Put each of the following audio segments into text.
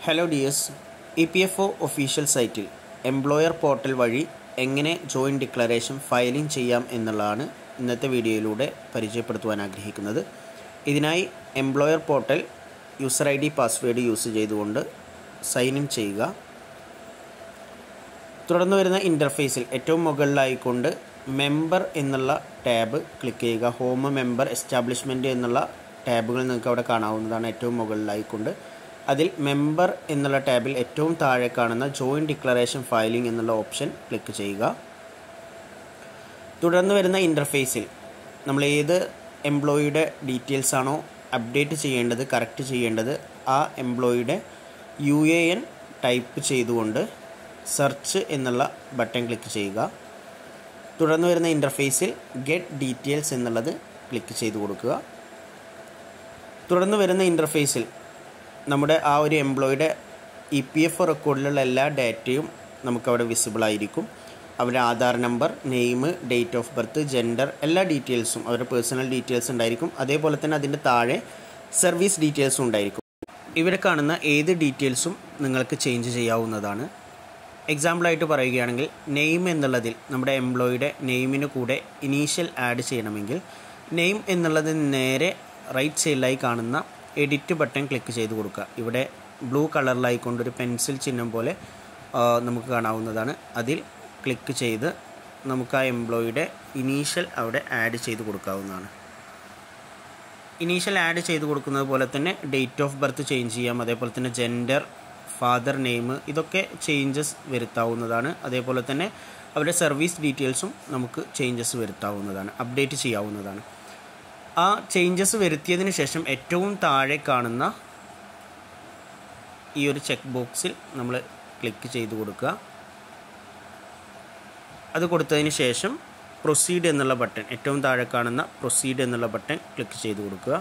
hello dears E P F O official സൈറ്റിൽ employer portal വഴി എങ്ങനെ ജോയിൻ ഡിക്ലറേഷൻ ഫയലിംഗ് ചെയ്യാം എന്നുള്ളതാണ് ഇന്നത്തെ വീഡിയോയിലൂടെ പരിചയപ്പെടുത്തുവാൻ ആഗ്രഹിക്കുന്നത് ഇതിനായി employer portal user I D password use ചെയ്തുകൊണ്ട് സൈൻ ഇൻ ചെയ്യുക തുടർന്ന് വരുന്ന ഇൻ്റർഫേസിൽ ഏറ്റവും മുകളിലായിക്കൊണ്ട് മെമ്പർ എന്നുള്ള ടാബ് ക്ലിക്ക് ചെയ്യുക ഹോം മെമ്പർ എസ്റ്റാബ്ലിഷ്മെൻറ്റ് എന്നുള്ള ടാബുകൾ നിങ്ങൾക്ക് അവിടെ കാണാവുന്നതാണ് ഏറ്റവും മുകളിലായിക്കൊണ്ട് അതിൽ മെമ്പർ എന്നുള്ള ടാബിൽ ഏറ്റവും താഴെ കാണുന്ന ജോയിൻ ഡിക്ലറേഷൻ ഫയലിംഗ് എന്നുള്ള ഓപ്ഷൻ ക്ലിക്ക് ചെയ്യുക തുടർന്ന് വരുന്ന ഇൻ്റർഫേസിൽ നമ്മൾ ഏത് എംപ്ലോയിയുടെ ഡീറ്റെയിൽസ് ആണോ അപ്ഡേറ്റ് ചെയ്യേണ്ടത് കറക്റ്റ് ചെയ്യേണ്ടത് ആ എംപ്ലോയിയുടെ യു എ എൻ ടൈപ്പ് ചെയ്തുകൊണ്ട് സെർച്ച് എന്നുള്ള ബട്ടൺ ക്ലിക്ക് ചെയ്യുക തുടർന്ന് വരുന്ന ഇൻ്റർഫേസിൽ ഗെറ്റ് ഡീറ്റെയിൽസ് എന്നുള്ളത് ക്ലിക്ക് ചെയ്ത് കൊടുക്കുക തുടർന്ന് വരുന്ന ഇൻ്റർഫേസിൽ നമ്മുടെ ആ ഒരു എംപ്ലോയിയുടെ ഇ പി എഫ് റെക്കോർഡിലുള്ള എല്ലാ ഡാറ്റയും നമുക്കവിടെ വിസിബിൾ ആയിരിക്കും അവരുടെ Aadhaar number name date of birth gender എല്ലാ ഡീറ്റെയിൽസും അവരുടെ പേഴ്സണൽ ഡീറ്റെയിൽസ് ഉണ്ടായിരിക്കും അതേപോലെ തന്നെ അതിൻ്റെ താഴെ സർവീസ് ഡീറ്റെയിൽസും ഉണ്ടായിരിക്കും ഇവിടെ കാണുന്ന ഏത് ഡീറ്റെയിൽസും നിങ്ങൾക്ക് ചേഞ്ച് ചെയ്യാവുന്നതാണ് എക്സാമ്പിളായിട്ട് പറയുകയാണെങ്കിൽ നെയിം എന്നുള്ളതിൽ നമ്മുടെ എംപ്ലോയിയുടെ നെയിമിന് കൂടെ ഇനീഷ്യൽ ആഡ് ചെയ്യണമെങ്കിൽ നെയിം എന്നുള്ളതിന് നേരെ റൈറ്റ് സൈഡിലായി കാണുന്ന എഡിറ്റ് ബട്ടൺ ക്ലിക്ക് ചെയ്ത് കൊടുക്കുക ഇവിടെ ബ്ലൂ കളറിലായിക്കൊണ്ടൊരു പെൻസിൽ ചിഹ്നം പോലെ നമുക്ക് കാണാവുന്നതാണ് അതിൽ ക്ലിക്ക് ചെയ്ത് നമുക്ക് ആ എംപ്ലോയിയുടെ ഇനീഷ്യൽ അവിടെ ആഡ് ചെയ്ത് കൊടുക്കാവുന്നതാണ് ഇനീഷ്യൽ ആഡ് ചെയ്ത് കൊടുക്കുന്നത് പോലെ തന്നെ ഡേറ്റ് ഓഫ് ബർത്ത് ചേഞ്ച് ചെയ്യാം അതേപോലെ തന്നെ ജെൻഡർ ഫാദർ നെയിം ഇതൊക്കെ ചേഞ്ചസ് വരുത്താവുന്നതാണ് അതേപോലെ തന്നെ അവരുടെ സർവീസ് ഡീറ്റെയിൽസും നമുക്ക് ചേഞ്ചസ് വരുത്താവുന്നതാണ് അപ്ഡേറ്റ് ചെയ്യാവുന്നതാണ് ആ ചേഞ്ചസ് വരുത്തിയതിന് ശേഷം ഏറ്റവും താഴെ കാണുന്ന ഈ ഒരു ചെക്ക് ബോക്സിൽ നമ്മൾ ക്ലിക്ക് ചെയ്ത് കൊടുക്കുക അത് കൊടുത്തതിന് ശേഷം പ്രൊസീഡ് എന്നുള്ള ബട്ടൺ ഏറ്റവും താഴെ കാണുന്ന പ്രൊസീഡ് എന്നുള്ള ബട്ടൺ ക്ലിക്ക് ചെയ്ത് കൊടുക്കുക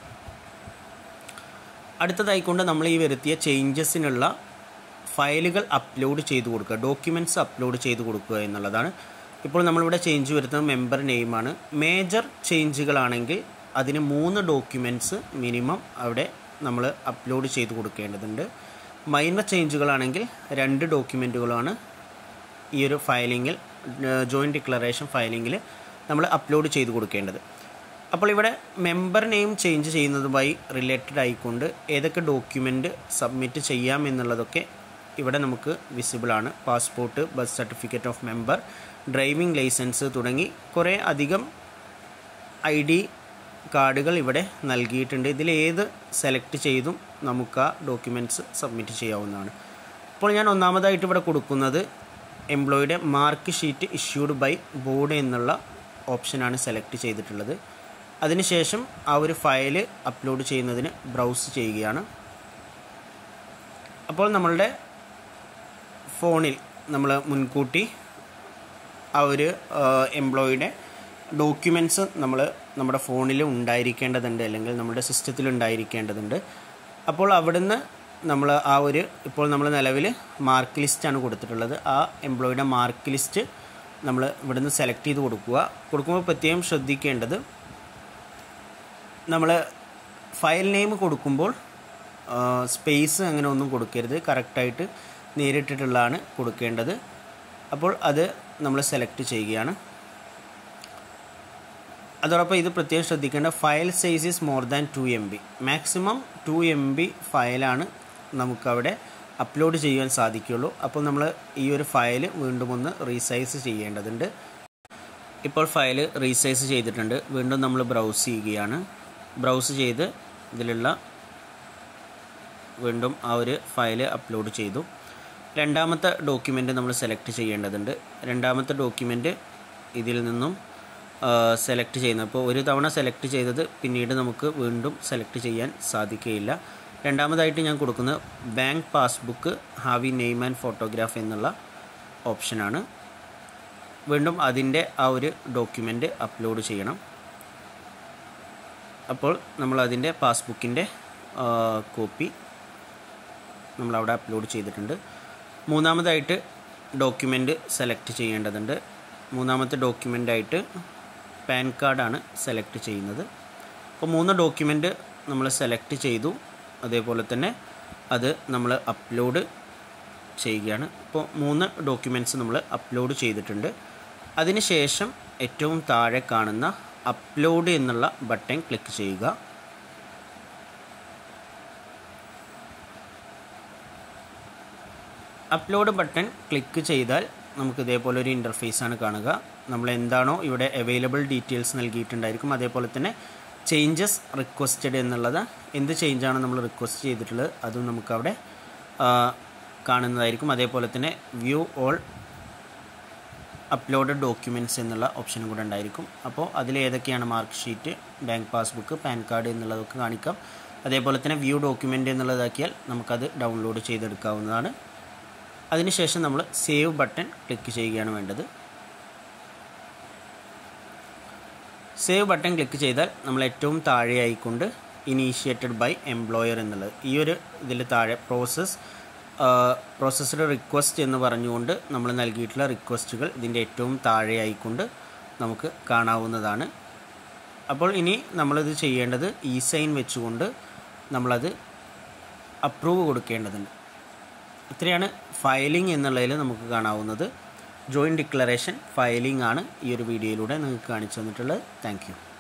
അടുത്തതായിക്കൊണ്ട് നമ്മൾ ഈ വരുത്തിയ ചേഞ്ചസിനുള്ള ഫയലുകൾ അപ്ലോഡ് ചെയ്ത് കൊടുക്കുക ഡോക്യുമെൻറ്റ്സ് അപ്ലോഡ് ചെയ്ത് കൊടുക്കുക എന്നുള്ളതാണ് ഇപ്പോൾ നമ്മളിവിടെ ചേഞ്ച് വരുത്തുന്നത് മെമ്പർ നെയിമാണ് മേജർ ചേഞ്ചുകളാണെങ്കിൽ അതിന് മൂന്ന് ഡോക്യുമെൻറ്റ്സ് മിനിമം അവിടെ നമ്മൾ അപ്ലോഡ് ചെയ്ത് കൊടുക്കേണ്ടതുണ്ട് മൈനർ ചേഞ്ചുകളാണെങ്കിൽ രണ്ട് ഡോക്യുമെൻറ്റുകളാണ് ഈ ഒരു ഫയലിങ്ങിൽ ജോയിൻറ്റ് ഡിക്ലറേഷൻ ഫയലിങ്ങിൽ നമ്മൾ അപ്ലോഡ് ചെയ്ത് കൊടുക്കേണ്ടത് അപ്പോൾ ഇവിടെ മെമ്പർ നെയിം ചേഞ്ച് ചെയ്യുന്നതുമായി റിലേറ്റഡ് ആയിക്കൊണ്ട് ഏതൊക്കെ ഡോക്യുമെൻ്റ് സബ്മിറ്റ് ചെയ്യാം എന്നുള്ളതൊക്കെ ഇവിടെ നമുക്ക് വിസിബിളാണ് passport birth certificate of member driving licence തുടങ്ങി കുറേ അധികം ഐ ഡി കാർഡുകൾ ഇവിടെ നൽകിയിട്ടുണ്ട് ഇതിൽ ഏത് സെലക്ട് ചെയ്തും നമുക്ക് ആ ഡോക്യുമെൻറ്റ്സ് സബ്മിറ്റ് ചെയ്യാവുന്നതാണ് അപ്പോൾ ഞാൻ ഒന്നാമതായിട്ട് ഇവിടെ കൊടുക്കുന്നത് എംപ്ലോയിയുടെ mark sheet issued by board എന്നുള്ള ഓപ്ഷനാണ് സെലക്ട് ചെയ്തിട്ടുള്ളത് അതിനുശേഷം ആ ഒരു ഫയൽ അപ്ലോഡ് ചെയ്യുന്നതിന് ബ്രൗസ് ചെയ്യുകയാണ് അപ്പോൾ നമ്മളുടെ ഫോണിൽ നമ്മൾ മുൻകൂട്ടി ആ ഒരു എംപ്ലോയിയുടെ ഡോക്യുമെൻറ്റ്സ് നമ്മൾ നമ്മുടെ ഫോണിൽ ഉണ്ടായിരിക്കേണ്ടതുണ്ട് അല്ലെങ്കിൽ നമ്മുടെ സിസ്റ്റത്തിൽ ഉണ്ടായിരിക്കേണ്ടതുണ്ട് അപ്പോൾ അവിടുന്ന് നമ്മൾ ആ ഒരു ഇപ്പോൾ നമ്മൾ നിലവിൽ മാർക്ക് ലിസ്റ്റാണ് കൊടുത്തിട്ടുള്ളത് ആ എംപ്ലോയിയുടെ മാർക്ക് ലിസ്റ്റ് നമ്മൾ ഇവിടുന്ന് സെലക്ട് ചെയ്ത് കൊടുക്കുക കൊടുക്കുമ്പോൾ പ്രത്യേകം ശ്രദ്ധിക്കേണ്ടത് നമ്മൾ ഫയൽ നെയിം കൊടുക്കുമ്പോൾ സ്പേസ് അങ്ങനെ ഒന്നും കൊടുക്കരുത് കറക്റ്റായിട്ട് നേരിട്ടിട്ടുള്ളതാണ് കൊടുക്കേണ്ടത് അപ്പോൾ അത് നമ്മൾ സെലക്ട് ചെയ്യുകയാണ് അതോടൊപ്പം ഇത് പ്രത്യേകം ശ്രദ്ധിക്കേണ്ട file size is more than two M B maximum two M B ഫയലാണ് നമുക്കവിടെ അപ്ലോഡ് ചെയ്യാൻ സാധിക്കുകയുള്ളൂ അപ്പോൾ നമ്മൾ ഈ ഒരു ഫയൽ വീണ്ടും ഒന്ന് റീസൈസ് ചെയ്യേണ്ടതുണ്ട് ഇപ്പോൾ ഫയൽ റീസൈസ് ചെയ്തിട്ടുണ്ട് വീണ്ടും നമ്മൾ ബ്രൗസ് ചെയ്യുകയാണ് ബ്രൗസ് ചെയ്ത് ഇതിലുള്ള വീണ്ടും ആ ഒരു ഫയൽ അപ്ലോഡ് ചെയ്തു രണ്ടാമത്തെ ഡോക്യുമെൻ്റ് നമ്മൾ സെലക്ട് ചെയ്യേണ്ടതുണ്ട് രണ്ടാമത്തെ ഡോക്യുമെൻ്റ് ഇതിൽ നിന്നും സെലക്ട് ചെയ്യുന്നത് അപ്പോൾ ഒരു തവണ സെലക്ട് ചെയ്തത് പിന്നീട് നമുക്ക് വീണ്ടും സെലക്ട് ചെയ്യാൻ സാധിക്കുകയില്ല രണ്ടാമതായിട്ട് ഞാൻ കൊടുക്കുന്നത് ബാങ്ക് പാസ്ബുക്ക് ഹാവി നെയിം ആൻഡ് ഫോട്ടോഗ്രാഫ് എന്നുള്ള ഓപ്ഷനാണ് വീണ്ടും അതിൻ്റെ ആ ഒരു ഡോക്യുമെൻ്റ് അപ്ലോഡ് ചെയ്യണം അപ്പോൾ നമ്മൾ അതിൻ്റെ പാസ്ബുക്കിൻ്റെ കോപ്പി നമ്മളവിടെ അപ്ലോഡ് ചെയ്തിട്ടുണ്ട് മൂന്നാമതായിട്ട് ഡോക്യുമെൻ്റ് സെലക്ട് ചെയ്യേണ്ടതുണ്ട് മൂന്നാമത്തെ ഡോക്യുമെൻ്റായിട്ട് പാൻ കാർഡാണ് സെലക്ട് ചെയ്യുന്നത് അപ്പോൾ മൂന്ന് ഡോക്യുമെൻ്റ് നമ്മൾ സെലക്ട് ചെയ്തു അതേപോലെ തന്നെ അത് നമ്മൾ അപ്ലോഡ് ചെയ്യുകയാണ് ഇപ്പോൾ മൂന്ന് ഡോക്യുമെൻറ്റ്സ് നമ്മൾ അപ്ലോഡ് ചെയ്തിട്ടുണ്ട് അതിനുശേഷം ഏറ്റവും താഴെ കാണുന്ന അപ്ലോഡ് എന്നുള്ള ബട്ടൺ ക്ലിക്ക് ചെയ്യുക അപ്ലോഡ് ബട്ടൺ ക്ലിക്ക് ചെയ്താൽ നമുക്ക് ഇതേപോലെ ഒരു ഇൻ്റർഫേസ് ആണ് കാണുക നമ്മൾ എന്താണോ ഇവിടെ അവൈലബിൾ ഡീറ്റെയിൽസ് നൽകിയിട്ടുണ്ടായിരിക്കും അതേപോലെ തന്നെ ചേഞ്ചസ് റിക്വസ്റ്റഡ് എന്നുള്ളത് എന്ത് ചേഞ്ചാണ് നമ്മൾ റിക്വസ്റ്റ് ചെയ്തിട്ടുള്ളത് അതും നമുക്കവിടെ കാണുന്നതായിരിക്കും അതേപോലെ തന്നെ വ്യൂ ഓൾ അപ്ലോഡ് ഡോക്യുമെൻറ്റ്സ് എന്നുള്ള ഓപ്ഷനും കൂടെ ഉണ്ടായിരിക്കും അപ്പോൾ അതിൽ ഏതൊക്കെയാണ് mark sheet bank passbook PAN card എന്നുള്ളതൊക്കെ കാണിക്കാം അതേപോലെ തന്നെ വ്യൂ ഡോക്യുമെൻ്റ് എന്നുള്ളതാക്കിയാൽ നമുക്കത് ഡൗൺലോഡ് ചെയ്തെടുക്കാവുന്നതാണ് അതിനുശേഷം നമ്മൾ സേവ് ബട്ടൺ ക്ലിക്ക് ചെയ്യുകയാണ് വേണ്ടത് സേവ് ബട്ടൺ ക്ലിക്ക് ചെയ്താൽ നമ്മൾ ഏറ്റവും താഴെയായിക്കൊണ്ട് ഇനീഷ്യേറ്റഡ് ബൈ എംപ്ലോയർ എന്നുള്ളത് ഈ ഒരു ഇതിൽ താഴെ പ്രോസസ്സ് പ്രോസസ്സഡ് റിക്വസ്റ്റ് എന്ന് പറഞ്ഞുകൊണ്ട് നമ്മൾ നൽകിയിട്ടുള്ള റിക്വസ്റ്റുകൾ ഇതിൻ്റെ ഏറ്റവും താഴെയായിക്കൊണ്ട് നമുക്ക് കാണാവുന്നതാണ് അപ്പോൾ ഇനി നമ്മളിത് ചെയ്യേണ്ടത് ഇ സൈൻ വെച്ചുകൊണ്ട് നമ്മളത് അപ്രൂവ് കൊടുക്കേണ്ടതുണ്ട് ഇത്രയാണ് ഫയലിംഗ് എന്നുള്ളതിൽ നമുക്ക് കാണാവുന്നത് ജോയിൻറ്റ് ഡിക്ലറേഷൻ ഫയലിംഗ് ആണ് ഈ ഒരു വീഡിയോയിലൂടെ നിങ്ങൾക്ക് കാണിച്ചു തന്നിട്ടുള്ളത് താങ്ക്